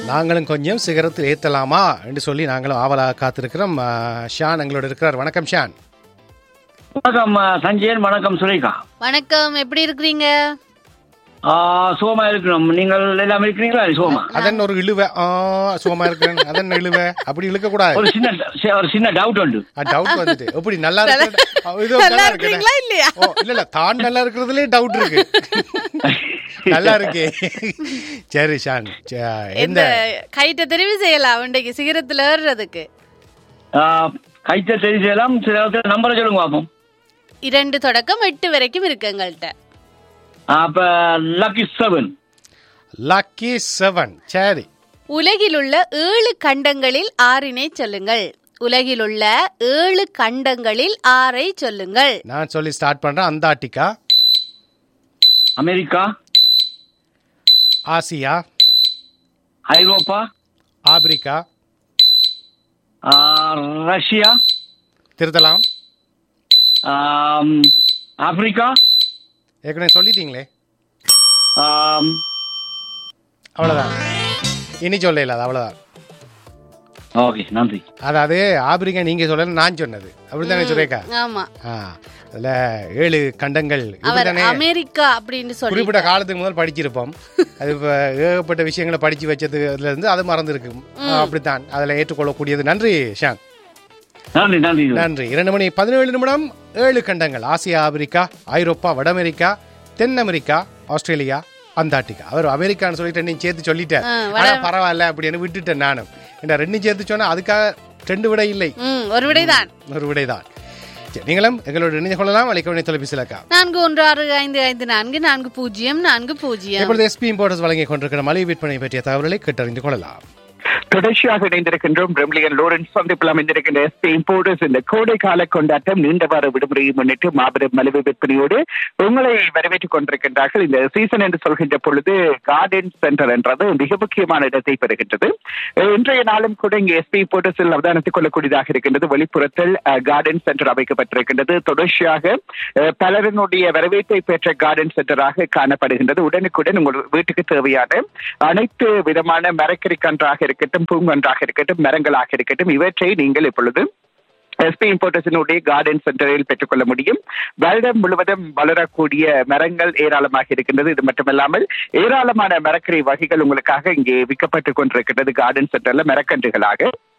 நாங்களும் கொஞ்சம் சிகரத்தில் ஏத்தலாமா என்று சொல்லி நாங்களும் ஆவலாக காத்திருக்கிறோம் ஆ, ஷான் எங்களோட இருக்கிறார் வணக்கம் ஷான் வணக்கம் அஹ், சஞ்சயன் வணக்கம் சுரேகா வணக்கம் எப்படி இருக்கிறீங்க ஆ, சுகமா இருக்கிறோம் நீங்கள் எல்லாம் இருக்கிறீங்களா சுகமா அதன் ஒரு இழுவை ஆ சுகமா இருக்கிறேன் அதன் இழுவை அப்படி இழுக்க கூடாது ஒரு சின்ன ஒரு சின்ன டவுட் உண்டு டவுட் வந்துட்டு எப்படி நல்லா இருக்கு இது நல்லா நல்லா இருக்கிறீங்களா இருக்கு இல்லையா ஓ இல்ல இல்ல தான் நல்லா இருக்கிறதுலயே டவுட் இருக்கு நல்லா இருக்கே சரி ஷான் ச- எந்த எந்த கைட்ட தெரிவு செய்யலாம் இன்றைக்கு சிகரத்துல ஏறுறதுக்கு கைத்த தெரிஞ்செல்லாம் சில நம்பரை சொல்லுங்க பார்ப்போம் இரண்டு தொடக்கம் எட்டு வரைக்கும் இருக்கு எங்கள்கிட்ட ஆ, அப்ப லக்கி செவன் லக்கி செவன் சரி உலகில் உள்ள ஏழு கண்டங்களில் ஆறினை சொல்லுங்கள் உலகில் உள்ள ஏழு கண்டங்களில் ஆறை சொல்லுங்கள் நான் சொல்லி ஸ்டார்ட் பண்றேன் அந்தார்டிகா அமெரிக்கா ஆசியா ஐரோப்பா ஆப்பிரிக்கா ஆ, ரஷ்யா திருத்தலாம் ஆம், ஆப்பிரிக்கா ஏற்கனவே சொல்லிட்டீங்களே ஆம், அவ்வளவுதான் இனி சொல்லல அது அவ்வளவுதான் ஓகே நன்றி அதாவது ஆப்பிரிக்கா நீங்க சொல்லல நான் சொன்னது அப்படித்தானே சுரேகா ஆமா ஆ அதுல ஏழு கண்டங்கள் அவர் இப்படித்தானே அமெரிக்கா அப்படின்னு சொல்லி குறிப்பிட்ட காலத்துக்கு முதல் படிச்சிருப்போம் அது இப்போ ஏகப்பட்ட விஷயங்களை படிச்சு வச்சதுல இருந்து அது மறந்துருக்கும் அப்படித்தான் அதில் ஏற்றுக்கொள்ளக்கூடியது நன்றி ஷான் நன்றி நன்றி நன்றி இரண்டு மணி பதினேழு நிமிடம் ஏழு கண்டங்கள் ஆசியா ஆப்பிரிக்கா ஐரோப்பா வட அமெரிக்கா தென் அமெரிக்கா ஆஸ்திரேலியா அந்தார்டிகா அவர் அமெரிக்கான்னு சொல்லிட்டு ரெண்டையும் சேர்த்து சொல்லிட்டேன் ஆ, ஆனா பரவாயில்ல அப்படின்னு விட்டுட்டேன் நானும் என்ன ரெண்டும் சேர்த்து சொன்னா அதுக்காக ரெண்டு விடை இல்லை ம் ஒரு விடைதான் ஒரு விடைதான் சரி, நீங்களும் எங்களோட இணைந்து கொள்ளலாம் அழைக்க தொலைபேசியிலக்கா நான்கு ஒன்று ஆறு ஐந்து ஐந்து நான்கு நான்கு பூஜ்ஜியம் நான்கு பூஜ்ஜியம் இப்பொழுது எஸ்பி இம்போர்ட்டர்ஸ் வழங்கிக் கொண்டிருக்கிற மலிவு விற்பனை பற்றிய தகவல்களை கேட்டறிந்து கொள்ளலாம் தொடர்ச்சியாக இணைந்திருக்கின்றோம் பிரம்லியன் லோரன்ஸ் சந்திப்பில் அமைந்திருக்கின்ற எஸ்பி இம்போர்டர்ஸ் இந்த கோடை கால கொண்டாட்டம் நீண்ட வார விடுமுறையை முன்னிட்டு மாபெரும் மலிவு விற்பனையோடு உங்களை வரவேற்றுக் கொண்டிருக்கின்றார்கள் இந்த சீசன் என்று சொல்கின்ற பொழுது கார்டன் சென்டர் என்றது மிக முக்கியமான இடத்தை பெறுகின்றது அஹ் இன்றைய நாளும் கூட இங்கே எஸ்பி இம்போர்டர்ஸில் அவதானித்துக் கொள்ளக்கூடியதாக இருக்கின்றது வெளிப்புறத்தில் கார்டன் சென்டர் அமைக்கப்பட்டிருக்கின்றது தொடர்ச்சியாக அஹ், பலரினுடைய வரவேற்பை பெற்ற கார்டன் சென்டராக காணப்படுகின்றது உடனுக்குடன் உங்கள் வீட்டுக்கு தேவையான அனைத்து விதமான மரக்கறி கன்றாக இருக்கட்டும் பூங்கன்றாக இருக்கட்டும் மரங்களாக இருக்கட்டும் இவற்றை நீங்கள் இப்பொழுது எஸ்பி இம்போர்ட்டர்ஸினுடைய கார்டன் சென்டரில் பெற்றுக்கொள்ள முடியும் வருடம் முழுவதும் வளரக்கூடிய மரங்கள் ஏராளமாக இருக்கின்றது இது மட்டுமல்லாமல் ஏராளமான மரக்கறி வகைகள் உங்களுக்காக இங்கே விற்கப்பட்டுக் கொண்டிருக்கின்றது கார்டன் சென்டர்ல மரக்கன்றுகளாக